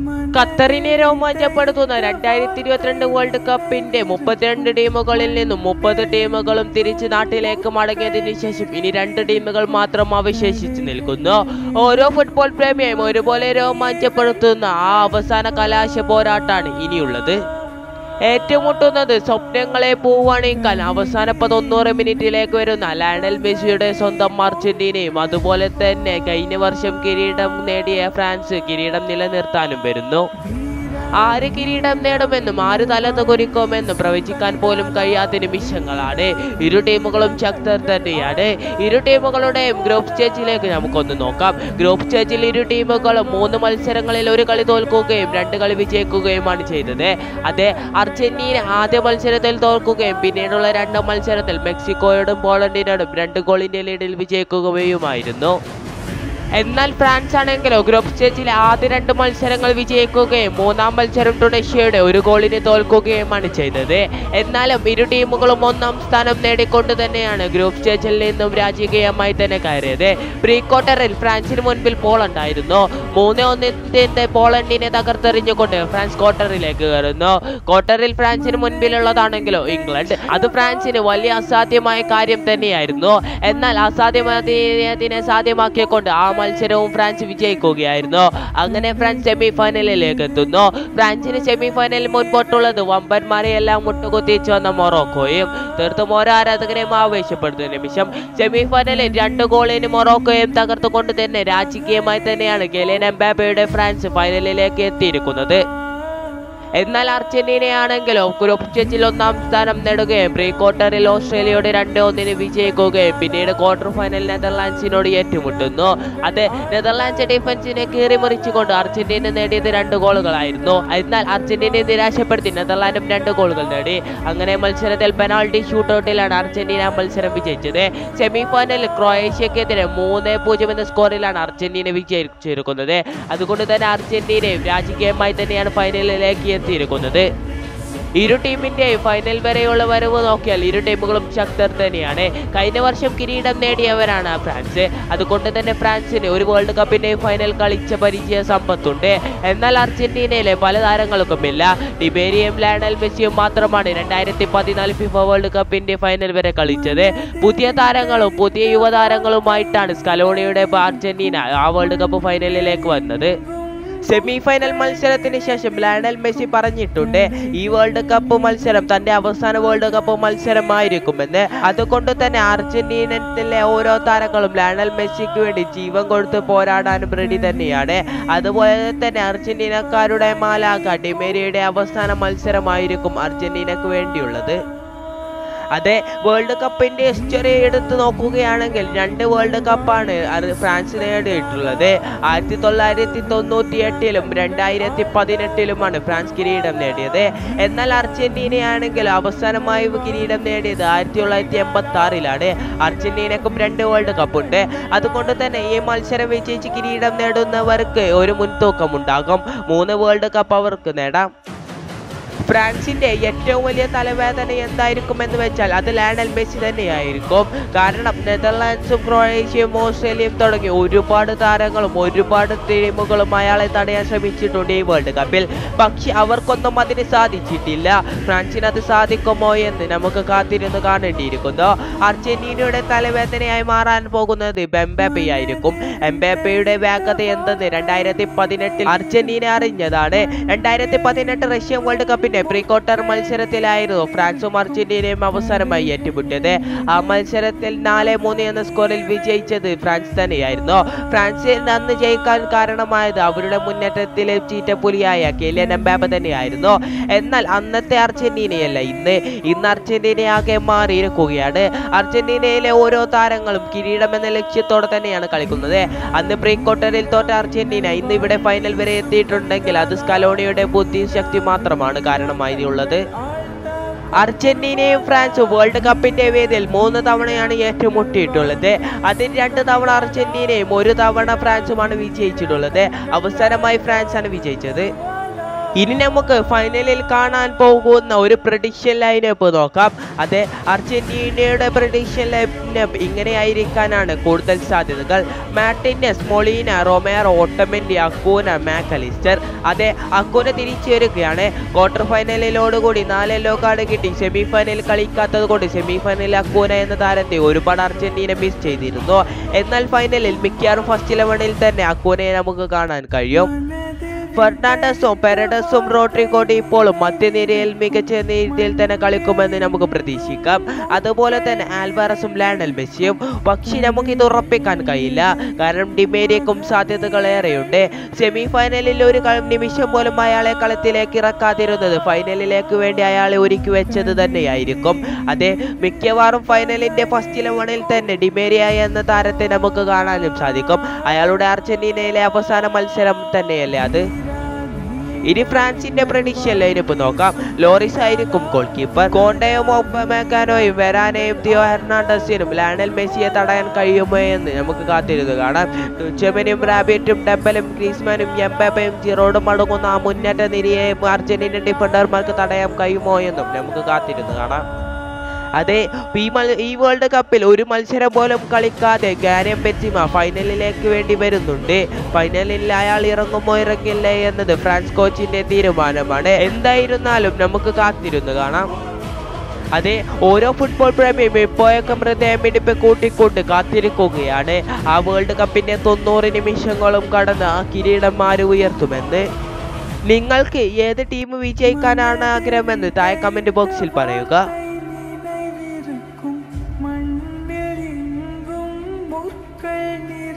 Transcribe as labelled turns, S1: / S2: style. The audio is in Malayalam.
S1: ഖത്തറിനെ രോമാഞ്ചപ്പെടുത്തുന്ന രണ്ടായിരത്തി ഇരുപത്തിരണ്ട് വേൾഡ് കപ്പിന്റെ മുപ്പത്തിരണ്ട് ടീമുകളിൽ നിന്നും മുപ്പത് ടീമുകളും തിരിച്ച് നാട്ടിലേക്ക് മടങ്ങിയതിനു ശേഷം ഇനി രണ്ട് ടീമുകൾ മാത്രം അവശേഷിച്ച് നിൽക്കുന്നു ഓരോ ഫുട്ബോൾ പ്രേമിയെയും ഒരുപോലെ രോമാഞ്ചപ്പെടുത്തുന്ന ആ അവസാന കലാശ പോരാട്ടാണ് ഇനിയുള്ളത് ഏറ്റുമുട്ടുന്നത് സ്വപ്നങ്ങളെ പൂവണിക്കാൻ അവസാന പതൊന്നൂറ് മിനിറ്റിലേക്ക് വരുന്ന ലയണൽ മെസ്സിയുടെ സ്വന്തം അർജന്റീനയും അതുപോലെ തന്നെ കഴിഞ്ഞ വർഷം കിരീടം നേടിയ ഫ്രാൻസ് കിരീടം നിലനിർത്താനും വരുന്നു ആര് കിരീടം നേടുമെന്നും ആര് തലത്ത് കുരിക്കുമെന്നും പ്രവചിക്കാൻ പോലും കഴിയാത്ത നിമിഷങ്ങളാണ് ഇരു ടീമുകളും ശക്തർ തന്നെയാണ് ഇരു ടീമുകളുടെയും ഗ്രൂപ്പ് സ്റ്റേജിലേക്ക് നമുക്കൊന്ന് നോക്കാം ഗ്രൂപ്പ് സ്റ്റേജിൽ ഇരു ടീമുകളും മൂന്ന് മത്സരങ്ങളിൽ ഒരു കളി തോൽക്കുകയും രണ്ട് കളി വിജയിക്കുകയുമാണ് ചെയ്തത് അതെ അർജന്റീന ആദ്യ മത്സരത്തിൽ തോൽക്കുകയും പിന്നീടുള്ള രണ്ട് മത്സരത്തിൽ മെക്സിക്കോയോടും പോളണ്ടിനോടും രണ്ട് ഗോളിന്റെ ലീഡിൽ വിജയിക്കുകയുമായിരുന്നു എന്നാൽ ഫ്രാൻസ് ആണെങ്കിലോ ഗ്രൂപ്പ് സ്റ്റേജിലെ ആദ്യ രണ്ട് മത്സരങ്ങൾ വിജയിക്കുകയും മൂന്നാം മത്സരം ടുണേഷ്യയുടെ ഒരു ഗോളിന് തോൽക്കുകയുമാണ് ചെയ്തത് എന്നാലും ഇരു ടീമുകളും ഒന്നാം സ്ഥാനം നേടിക്കൊണ്ട് തന്നെയാണ് ഗ്രൂപ്പ് സ്റ്റേജിൽ നിന്നും രാജകീയമായി തന്നെ കയറിയത് പ്രീ ക്വാർട്ടറിൽ ഫ്രാൻസിന് മുൻപിൽ പോളണ്ട് ആയിരുന്നു മൂന്ന് ഒന്നിന്റെ പോളണ്ടിനെ തകർത്തെറിഞ്ഞുകൊണ്ട് ഫ്രാൻസ് ക്വാർട്ടറിലേക്ക് കയറുന്നു ക്വാർട്ടറിൽ ഫ്രാൻസിന് മുൻപിലുള്ളതാണെങ്കിലോ ഇംഗ്ലണ്ട് അത് ഫ്രാൻസിന് വലിയ അസാധ്യമായ കാര്യം തന്നെയായിരുന്നു എന്നാൽ അസാധ്യമായതിനെ സാധ്യമാക്കിക്കൊണ്ട് ആ മത്സരവും ഫ്രാൻസ് വിജയിക്കുകയായിരുന്നു അങ്ങനെ ഫ്രാൻസ് സെമി ഫൈനലിലേക്ക് എത്തുന്നു ഫ്രാൻസിന് സെമി ഫൈനലിൽ മുൻപോട്ടുള്ളത് വമ്പന്മാരെയെല്ലാം മുട്ടുകുത്തിച്ചു വന്ന മൊറോക്കോയും തീർത്തും ഓരോ ആരാധകരെയും ആവേശപ്പെടുത്തുന്ന നിമിഷം സെമി ഫൈനലിൽ രണ്ട് ഗോളിന് മൊറോക്കോയും തകർത്തുകൊണ്ട് തന്നെ രാജകീയമായി തന്നെയാണ് ഗെലിയൻ എംബാബയുടെ ഫ്രാൻസ് ഫൈനലിലേക്ക് എത്തിയിരിക്കുന്നത് എന്നാൽ അർജന്റീനയാണെങ്കിലോ ഗ്രൂപ്പ് സ്റ്റേജിൽ ഒന്നാം സ്ഥാനം നേടുകയും പ്രീ ക്വാർട്ടറിൽ ഓസ്ട്രേലിയയോട് രണ്ട് ഒന്നിന് വിജയിക്കുകയും പിന്നീട് ക്വാർട്ടർ ഫൈനൽ നെതർലാൻഡ്സിനോട് ഏറ്റുമുട്ടുന്നു അത് നെതർലാൻഡ്സ് ഡിഫൻസിനെ കീറിമറിച്ചുകൊണ്ട് അർജന്റീന നേടിയത് രണ്ട് ഗോളുകളായിരുന്നു എന്നാൽ അർജന്റീനയെ നിരാശപ്പെടുത്തി നെതർലാൻഡും രണ്ട് ഗോളുകൾ നേടി അങ്ങനെ മത്സരത്തിൽ പെനാൾട്ടി ഷൂട്ടൗട്ടിലാണ് അർജന്റീന മത്സരം വിജയിച്ചത് സെമി ഫൈനലിൽ ക്രൊയേഷ്യക്കെതിരെ മൂന്ന് പൂജ്യം എന്ന സ്കോറിലാണ് അർജന്റീന വിജയിച്ചിരിക്കുന്നത് അതുകൊണ്ട് തന്നെ അർജന്റീനയും രാജകീയമായി തന്നെയാണ് ഫൈനലിലേക്ക് എത്തിയിരിക്കുന്നത് ഇരു ടീമിന്റെയും ഫൈനൽ വരെയുള്ള വരവ് നോക്കിയാൽ ഇരു ടീമുകളും ശക്തർ തന്നെയാണ് കഴിഞ്ഞ വർഷം കിരീടം നേടിയവരാണ് ഫ്രാൻസ് അതുകൊണ്ട് തന്നെ ഫ്രാൻസിന് ഒരു വേൾഡ് കപ്പിന്റെ ഫൈനൽ കളിച്ച പരിചയ സമ്പത്തുണ്ട് എന്നാൽ അർജന്റീനയിലെ പല താരങ്ങൾക്കുമില്ല ഡിബേരിയും ലയണൽ മെസ്സിയും മാത്രമാണ് രണ്ടായിരത്തി പതിനാല് ഫിഫ വേൾഡ് കപ്പിന്റെ ഫൈനൽ വരെ കളിച്ചത് പുതിയ താരങ്ങളും പുതിയ യുവതാരങ്ങളുമായിട്ടാണ് സ്കലോണിയുടെ അർജന്റീന ആ വേൾഡ് കപ്പ് ഫൈനലിലേക്ക് വന്നത് സെമി ഫൈനൽ മത്സരത്തിന് ശേഷം ലയണൽ മെസ്സി പറഞ്ഞിട്ടുണ്ട് ഈ വേൾഡ് കപ്പ് മത്സരം തന്റെ അവസാന വേൾഡ് കപ്പ് മത്സരമായിരിക്കുമെന്ന് അതുകൊണ്ട് തന്നെ അർജന്റീനത്തിലെ ഓരോ താരങ്ങളും ലയണൽ മെസ്സിക്ക് വേണ്ടി ജീവൻ കൊടുത്ത് പോരാടാനും റെഡി തന്നെയാണ് അതുപോലെ തന്നെ അർജന്റീനക്കാരുടെ മാലാക ഡിമേരിയുടെ അവസാന മത്സരമായിരിക്കും അർജന്റീനക്ക് വേണ്ടിയുള്ളത് അതെ വേൾഡ് കപ്പിന്റെ ഹിസ്റ്ററി എടുത്ത് നോക്കുകയാണെങ്കിൽ രണ്ട് വേൾഡ് കപ്പാണ് അത് ഫ്രാൻസ് നേടിയിട്ടുള്ളത് ആയിരത്തി തൊള്ളായിരത്തി തൊണ്ണൂറ്റി എട്ടിലും രണ്ടായിരത്തി പതിനെട്ടിലുമാണ് ഫ്രാൻസ് കിരീടം നേടിയത് എന്നാൽ അർജന്റീനയാണെങ്കിൽ അവസാനമായി കിരീടം നേടിയത് ആയിരത്തി തൊള്ളായിരത്തി എൺപത്തി ആറിലാണ് അർജന്റീനക്കും രണ്ട് വേൾഡ് കപ്പ് ഉണ്ട് അതുകൊണ്ട് തന്നെ ഈ മത്സരം വിജയിച്ച് കിരീടം നേടുന്നവർക്ക് ഒരു മുൻതൂക്കം ഉണ്ടാകും മൂന്ന് വേൾഡ് കപ്പ് അവർക്ക് നേടാം ഫ്രാൻസിന്റെ ഏറ്റവും വലിയ തലവേദന എന്തായിരിക്കുമെന്ന് വെച്ചാൽ അത് ലയണൽ മെസ്സി തന്നെയായിരിക്കും കാരണം നെതർലാൻഡ്സും ക്രൊയേഷ്യയും ഓസ്ട്രേലിയയും തുടങ്ങി ഒരുപാട് താരങ്ങളും ഒരുപാട് ടീമുകളും അയാളെ തടയാൻ ശ്രമിച്ചിട്ടുണ്ട് ഈ വേൾഡ് കപ്പിൽ പക്ഷെ അവർക്കൊന്നും അതിന് സാധിച്ചിട്ടില്ല ഫ്രാൻസിന് അത് സാധിക്കുമോ എന്ന് നമുക്ക് കാത്തിരുന്ന് കാണേണ്ടിയിരിക്കുന്നു അർജന്റീനയുടെ തലവേദനയായി മാറാൻ പോകുന്നത് എംബാപ്പെ ആയിരിക്കും എംബാപ്പയുടെ വേഗത എന്തെന്ന് രണ്ടായിരത്തി പതിനെട്ടിൽ അർജന്റീന അറിഞ്ഞതാണ് രണ്ടായിരത്തി പതിനെട്ട് റഷ്യൻ വേൾഡ് കപ്പിന്റെ പ്രീ ക്വാർട്ടർ മത്സരത്തിലായിരുന്നു ഫ്രാൻസും അർജന്റീനയും അവസാനമായി ഏറ്റുമുട്ടിയത് ആ മത്സരത്തിൽ നാല് മൂന്ന് എന്ന സ്കോറിൽ വിജയിച്ചത് ഫ്രാൻസ് തന്നെയായിരുന്നു ഫ്രാൻസിന് അന്ന് ജയിക്കാൻ കാരണമായത് അവരുടെ മുന്നേറ്റത്തിലെ ചീറ്റപ്പുലിയായ കെലിയൻ എംബാബ തന്നെയായിരുന്നു എന്നാൽ അന്നത്തെ അർജന്റീനയല്ല ഇന്ന് ഇന്ന് അർജന്റീനയാകെ മാറിയിരിക്കുകയാണ് അർജന്റീനയിലെ ഓരോ താരങ്ങളും കിരീടം എന്ന ലക്ഷ്യത്തോടെ തന്നെയാണ് കളിക്കുന്നത് അന്ന് പ്രീ ക്വാർട്ടറിൽ തോറ്റ അർജന്റീന ഇന്ന് ഇവിടെ ഫൈനൽ വരെ എത്തിയിട്ടുണ്ടെങ്കിൽ അത് സ്കലോണിയുടെ ബുദ്ധിശക്തി മാത്രമാണ് കാരണമായിട്ടുള്ളത് അർജന്റീനയും ഫ്രാൻസും വേൾഡ് കപ്പിന്റെ വേദിയിൽ മൂന്ന് തവണയാണ് ഏറ്റുമുട്ടിയിട്ടുള്ളത് അതിൽ രണ്ട് തവണ അർജന്റീനയും ഒരു തവണ ഫ്രാൻസുമാണ് വിജയിച്ചിട്ടുള്ളത് അവസാനമായി ഫ്രാൻസ് ആണ് വിജയിച്ചത് ഇനി നമുക്ക് ഫൈനലിൽ കാണാൻ പോകുന്ന ഒരു പ്രഡിക്ഷൻ ലൈനപ്പ് നോക്കാം അതെ അർജന്റീനയുടെ പ്രഡിക്ഷൻ ലൈനപ്പ് ഇങ്ങനെയായിരിക്കാനാണ് കൂടുതൽ സാധ്യതകൾ Martinez Molina Romero Otamendi Acuna Mac Allister അതെ അക്കൂന തിരിച്ചു വരികയാണ് ക്വാർട്ടർ ഫൈനലിലോടുകൂടി നാല് യെല്ലോ കാർഡ് കിട്ടി സെമി ഫൈനൽ കളിക്കാത്തത് കൊണ്ട് സെമി ഫൈനലിൽ അക്കൂന എന്ന താരത്തെ ഒരുപാട് അർജന്റീന മിസ് ചെയ്തിരുന്നു എന്നാൽ ഫൈനലിൽ മിക്കവാറും ഫസ്റ്റ് ഇലവനിൽ തന്നെ അക്കൂനയെ നമുക്ക് കാണാൻ കഴിയും ഫെർണാണ്ടസും പെരഡസും റോഡ്രിഗോഡി ഇപ്പോഴും മധ്യനിരയിൽ മികച്ച രീതിയിൽ തന്നെ കളിക്കുമെന്ന് നമുക്ക് പ്രതീക്ഷിക്കാം അതുപോലെ തന്നെ ആൽവാറസും ലാൻഡൽ മെസ്സിയും പക്ഷേ നമുക്ക് ഇത് ഉറപ്പിക്കാൻ കഴിയില്ല കാരണം ഡിമേരിയക്കും സാധ്യതകൾ ഏറെയുണ്ട് സെമി ഫൈനലിൽ ഒരു കളി- നിമിഷം പോലും അയാളെ കളത്തിലേക്ക് ഇറക്കാതിരുന്നത് ഫൈനലിലേക്ക് വേണ്ടി അയാളെ ഒരുക്കി വെച്ചത് തന്നെയായിരിക്കും അതെ മിക്കവാറും ഫൈനലിന്റെ ഫസ്റ്റ് ഇലവണിൽ തന്നെ ഡിമേരിയ എന്ന താരത്തെ നമുക്ക് കാണാനും സാധിക്കും അയാളുടെ അർജന്റീനയിലെ അവസാന മത്സരം തന്നെയല്ലേ അത് ഇനി ഫ്രാൻസിന്റെ പ്രഡിക്ഷൻ ലൈനപ്പ് നോക്കാം ലോറിസ് ആയിരിക്കും ഗോൾ കീപ്പർ കോണ്ടയും ഒപ്പമേക്കാനോയും വെരാനയും തിയോ ഹെർണാണ്ടസിനും ലാനൽ മെസ്സിയെ തടയാൻ കഴിയുമോ എന്ന് നമുക്ക് കാത്തിരുന്ന് കാണാം ടുച്ചമനും റാബിറ്റും ഡെമ്പലും ഗ്രീസ്മാനും എംബാബയും ജിറോഡും അടങ്ങുന്ന ആ മുന്നേറ്റ നിരയെ അർജന്റീനൻ ഡിഫൻഡർമാർക്ക് തടയാൻ കഴിയുമോ എന്നും നമുക്ക് കാത്തിരുന്ന് കാണാം അതെ ഈ മൽ ഈ വേൾഡ് കപ്പിൽ ഒരു മത്സരം പോലും കളിക്കാതെ ഗാരം ബെൻസിമ ഫൈനലിലേക്ക് വേണ്ടി വരുന്നുണ്ട് ഫൈനലിൽ അയാൾ ഇറങ്ങുമോ ഇറങ്ങില്ല എന്നത് ഫ്രാൻസ് കോച്ചിന്റെ തീരുമാനമാണ് എന്തായിരുന്നാലും നമുക്ക് കാത്തിരുന്ന് കാണാം അതെ ഓരോ ഫുട്ബോൾ പ്രേമിയും ഇപ്പോഴൊക്കെ ഹൃദയമിടിപ്പ് കൂട്ടിക്കൊണ്ട് കാത്തിരിക്കുകയാണ് ആ വേൾഡ് കപ്പിന്റെ തൊണ്ണൂറ് നിമിഷങ്ങളും കടന്ന് ആ കിരീടം ആര് ഉയർത്തുമെന്ന് നിങ്ങൾക്ക് ഏത് ടീം വിജയിക്കാനാണ് ആഗ്രഹമെന്ന് താഴെ കമന്റ് ബോക്സിൽ പറയുക
S2: இருக்கும் மண்ணெங்கும் முற்கள் நிற